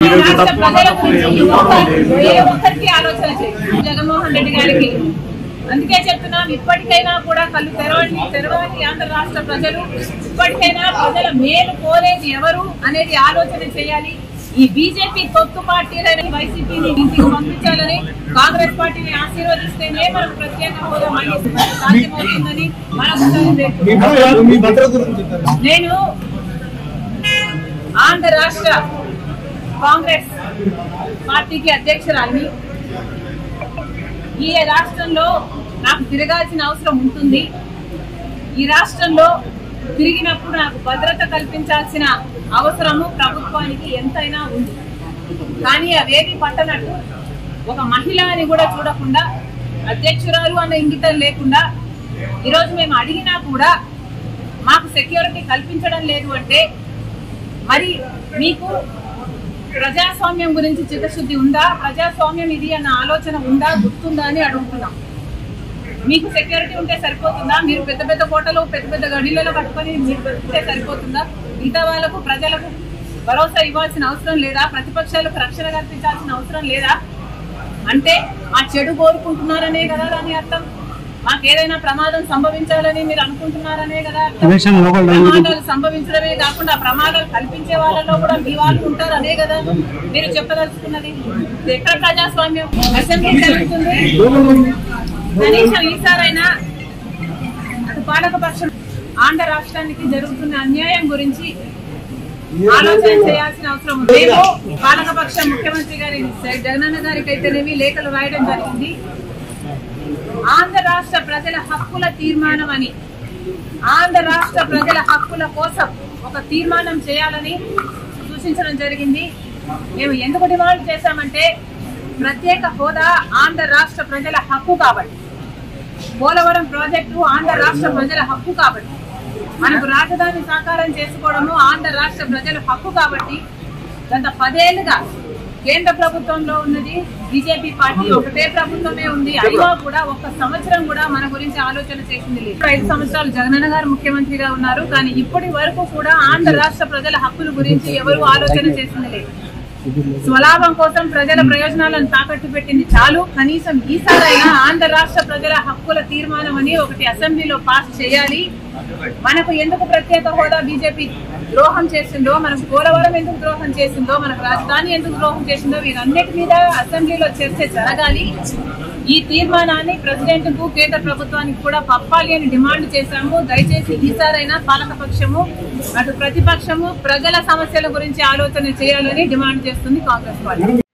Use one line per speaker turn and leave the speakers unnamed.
రాష్ట్ర ప్రజల గురించి ఈ ఒక్క- ఏ ఒక్కరికి ఆలోచన చేయదు జగన్మోహన్ రెడ్డి గారికి అందుకే చెప్తున్నాం ఇప్పటికైనా కూడా కళ్ళు తెరవండి తెరవని ఆంధ్ర రాష్ట్ర ప్రజలు ఇప్పటికైనా ప్రజల మేలు కోరేది ఎవరు అనేది ఆలోచన చేయాలి ఈ బీజేపీ తొత్తు పార్టీలని వైసీపీని ఇంటికి పంపించాలని కాంగ్రెస్ పార్టీని ఆశీర్వదిస్తేనే మనకు ప్రత్యేక హోదా మళ్ళీ సాధ్యమవుతుందని మరొకసారి
మీ భద్రత మీ భద్రత గురించి చెప్పండి.
నేను ఆంధ్ర రాష్ట్ర కాంగ్రెస్ పార్టీకి అధ్యక్షురాలిని ఈ రాష్ట్రంలో నాకు తిరగాల్సిన అవసరం ఉంటుంది ఈ రాష్ట్రంలో తిరిగినప్పుడు నాకు భద్రత కల్పించాల్సిన అవసరము ప్రభుత్వానికి ఎంతైనా ఉంది కానీ అవేవి పట్టనట్టు ఒక మహిళ అని కూడా చూడకుండా అధ్యక్షురాలు అన్న ఇంగితం లేకుండా ఈరోజు మేము అడిగినా కూడా మాకు సెక్యూరిటీ కల్పించడం లేదు అంటే మరి మీకు ప్రజాస్వామ్యం గురించి చిత్తశుద్ధి ఉందా ప్రజాస్వామ్యం ఇది అన్న ఆలోచన ఉందా గుర్తుందా అని అడుగుతున్నాం మీకు సెక్యూరిటీ ఉంటే సరిపోతుందా మీరు పెద్ద పెద్ద కోటలు పెద్ద పెద్ద గడిలలో కట్టుకొని మీరు బతికితే సరిపోతుందా మిగతా వాళ్ళకు ప్రజలకు భరోసా ఇవ్వాల్సిన అవసరం లేదా ప్రతిపక్షాలకు రక్షణ కల్పించాల్సిన అవసరం లేదా అంటే ఆ చెడు కోరుకుంటున్నారనే కదా దాని అర్థం మాకు ఏదైనా ప్రమాదం సంభవించాలని మీరు అనుకుంటున్నారనే కదా అర్థం. ప్రమాదాలు సంభవించడమే కాకుండా ఆ ప్రమాదాలు కల్పించే వాళ్ళలో కూడా మీ వాళ్ళు ఉంటారు అదే కదా మీరు చెప్పదలుచుకున్నది ఇది ఎక్కడ ప్రజాస్వామ్యం అసెంబ్లీ జరుగుతుంది కనీసం ఈసారైనా అటు పాలకపక్షం ఆంధ్ర రాష్ట్రానికి జరుగుతున్న అన్యాయం గురించి ఆలోచన చేయాల్సిన అవసరం ఉంది మేము పాలకపక్ష ముఖ్యమంత్రి గారి జగనన్న గారికి అయితేనేమి లేఖలు రాయడం జరిగింది ఆంధ్ర రాష్ట్ర ప్రజల హక్కుల తీర్మానం అని ఆంధ్ర రాష్ట్ర ప్రజల హక్కుల కోసం ఒక తీర్మానం చేయాలని సూచించడం జరిగింది మేము ఎందుకు డిమాండ్ చేశామంటే ప్రత్యేక హోదా ఆంధ్ర రాష్ట్ర ప్రజల హక్కు కాబట్టి పోలవరం ప్రాజెక్టు ఆంధ్ర రాష్ట్ర ప్రజల హక్కు కాబట్టి మనకు రాజధాని సాకారం చేసుకోవడము ఆంధ్ర రాష్ట్ర ప్రజల హక్కు కాబట్టి గత పదేళ్లుగా కేంద్ర ప్రభుత్వంలో ఉన్నది బీజేపీ పార్టీ ఒకటే ప్రభుత్వమే ఉంది అయినా కూడా ఒక్క సంవత్సరం కూడా మన గురించి ఆలోచన చేసింది లేదు ఐదు సంవత్సరాలు జగనన్న గారు ముఖ్యమంత్రిగా ఉన్నారు కానీ ఇప్పటి వరకు కూడా ఆంధ్ర రాష్ట్ర ప్రజల హక్కుల గురించి ఎవరు ఆలోచన చేసింది లేదు స్వలాభం కోసం ప్రజల ప్రయోజనాలను తాకట్టు పెట్టింది చాలు కనీసం ఈసారైనా ఆంధ్ర రాష్ట్ర ప్రజల హక్కుల తీర్మానం అని ఒకటి అసెంబ్లీలో పాస్ చేయాలి మనకు ఎందుకు ప్రత్యేక హోదా బీజేపీ ద్రోహం చేసిందో మనకు పోలవరం ఎందుకు ద్రోహం చేసిందో మనకు రాజధాని ఎందుకు ద్రోహం చేసిందో వీరన్నిటి మీద అసెంబ్లీలో చర్చ జరగాలి ఈ తీర్మానాన్ని ప్రెసిడెంట్ కు కేంద్ర ప్రభుత్వానికి కూడా పంపాలి అని డిమాండ్ చేశాము దయచేసి ఈసారైనా పాలకపక్షము అటు ప్రతిపక్షము ప్రజల సమస్యల గురించి ఆలోచన చేయాలని డిమాండ్ చేస్తుంది కాంగ్రెస్ పార్టీ